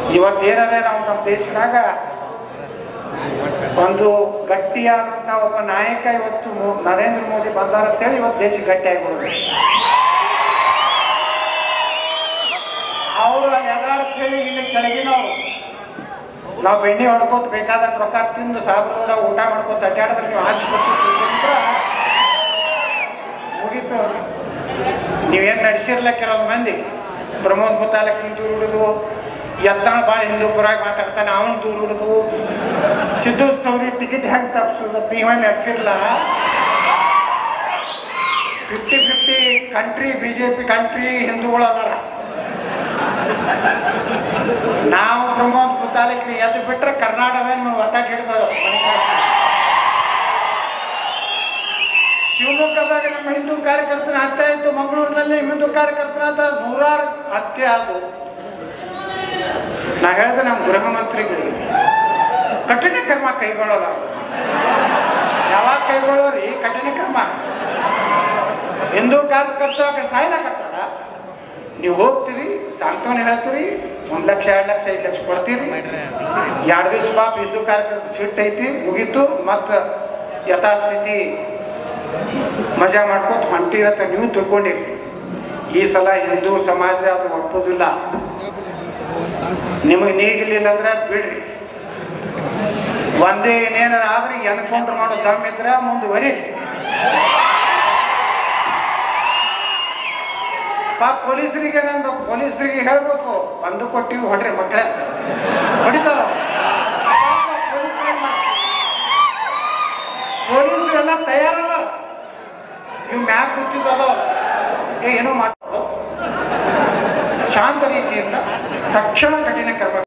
ಇವತ್ತೇನಾದ್ರೆ ನಾವು ನಮ್ಮ ದೇಶದಾಗ ಒಂದು ಗಟ್ಟಿಯಾದಂಥ ಒಬ್ಬ ನಾಯಕ ಇವತ್ತು ಮೋ- ನರೇಂದ್ರ ಮೋದಿ ಬಂದಾರ ಅಂತೇಳಿ ಇವತ್ತು ದೇಶ ಗಟ್ಟಿಯಾಗಿ ಅವರು ಯದಾರ್ಥ ಹೇಳಿ ಇಲ್ಲಿ ಕೆಳಗಿನವರು ನಾವು ಬೆಣ್ಣೆ ಹೊಡ್ಕೋತ ಬೇಕಾದ ರೊಕ್ಕ ತಿಂದು ಸಾಬ್ರ ಊಟ ಮಾಡ್ಕೋತ ಅಡ್ಡಾಡಿದ್ರೆ ನೀವು ಆರಿಸ್ಕೊತಿದ್ರೆ ಮುಗೀತು ನೀವೇನು ನಡೆಸಿರ್ಲ ಕೆಲವೊಂದು ಮಂದಿ ಪ್ರಮೋದ್ ಮುತಾಲಕ್ ದೂರ ಹಿಡಿದು ಯತ್ನಾಳ್ ಭಾಳ ಹಿಂದೂ ಪುರಾಗ ಮಾತಾಡ್ತಾನೆ ಅವನು ದೂರ ಹಿಡಿದು ಸಿದ್ದು ಸೌದಿ ಟಿಕೆಟ್ ಹೆಂಗೆ ತಪ್ಪಿಸೋದು ನೀವೇ ನಡೆಸಿರ್ಲ fifty fifty country B J P country ಹಿಂದೂಗಳು ಅದಾರ ನಾವು ಪ್ರಮೋದ್ ಮುತಾಲಿಕ್ರಿ ಎದ್ದು ಬಿಟ್ರೆ ಕರ್ನಾಟಕದಾಗ ನಾವು ಒತ್ತಾಟ ಹಿಡಿದವರು ಶಿವಮೊಗ್ಗದಾಗ ನಮ್ಮ ಹಿಂದೂ ಕಾರ್ಯಕರ್ತನ ಹತ್ಯೆ ಆಯ್ತು ಮಂಗಳೂರಿನಲ್ಲಿ ಹಿಂದೂ ಕಾರ್ಯಕರ್ತನ ಅಂತ ನೂರಾರು ಹತ್ಯೆ ಆದವು ನಾ ಹೇಳಿದೆ ನಮ್ಮ ಗೃಹ ಮಂತ್ರಿಗಳಿಗೆ ಕಠಿಣ ಕ್ರಮ ಕೈಗೊಳ್ಳೋಲ್ಲ ಯಾವಾಗ ಕೈಗೊಳ್ಳೋರಿ ಕಠಿಣ ಕ್ರಮ ಹಿಂದೂ ಕಾರ್ಯಕರ್ತರು ಆ ಕಡೆ ಸಾಯ್ಲಾಕತ್ತಾರ ನೀವು ಹೋಗ್ತೀರಿ ಸಾಂತ್ವನ ಹೇಳ್ತೀರಿ ಒಂದ್ ಲಕ್ಷ ಎರಡು ಲಕ್ಷ ಐದು ಲಕ್ಷ ಕೊಡ್ತೀರಿ ಎರಡು ದಿವಸ ಪಾಪ ಹಿಂದೂ ಕಾರ್ಯಕರ್ತ ಸಿಟ್ಟು ಐತಿ ಮುಗೀತು ಮತ್ತು ಯಥಾಸ್ಥಿತಿ ಮಜಾ ಮಾಡ್ಕೊತ ಹೊಂಟಿರತ್ತ ನೀವು ತಿಳ್ಕೊಂಡಿರಿ ಈ ಸಲ ಹಿಂದೂ ಸಮಾಜ ಅದು ಒಪ್ಪೋದಿಲ್ಲ ನಿಮಗೆ ನೀಗಿಲಿಲ್ಲ ಅಂದ್ರೆ ಬಿಡ್ರಿ ಒಂದೇ ಏನೇನಾರ ಆದ್ರೆ ಎನ್ಕೌಂಟರ್ ಮಾಡೋ ದಮ್ ಇದ್ರೆ ಮುಂದುವರಿ ಪಾಪ ಪೊಲೀಸರಿಗೆ ನಾನು ಪೊಲೀಸರಿಗೆ ಹೇಳ್ಬೇಕು ಬಂದು ಕೊಟ್ಟಿವಿ ಹೊಡ್ರಿ ಮಕ್ಕಳೇ ಹೊಡಿತಾರ ಪೊಲೀಸರೆಲ್ಲ ತಯಾರಲ್ಲ ಇವ್ ಮ್ಯಾಕ್ ಕೂತಿದ್ದಲ್ಲ ಏ ಏನೋ ಮಾಡೋದು ಶಾಂತ ರೀತಿಯಿಂದ ತಕ್ಷಣ ಕಠಿಣ ಕ್ರಮ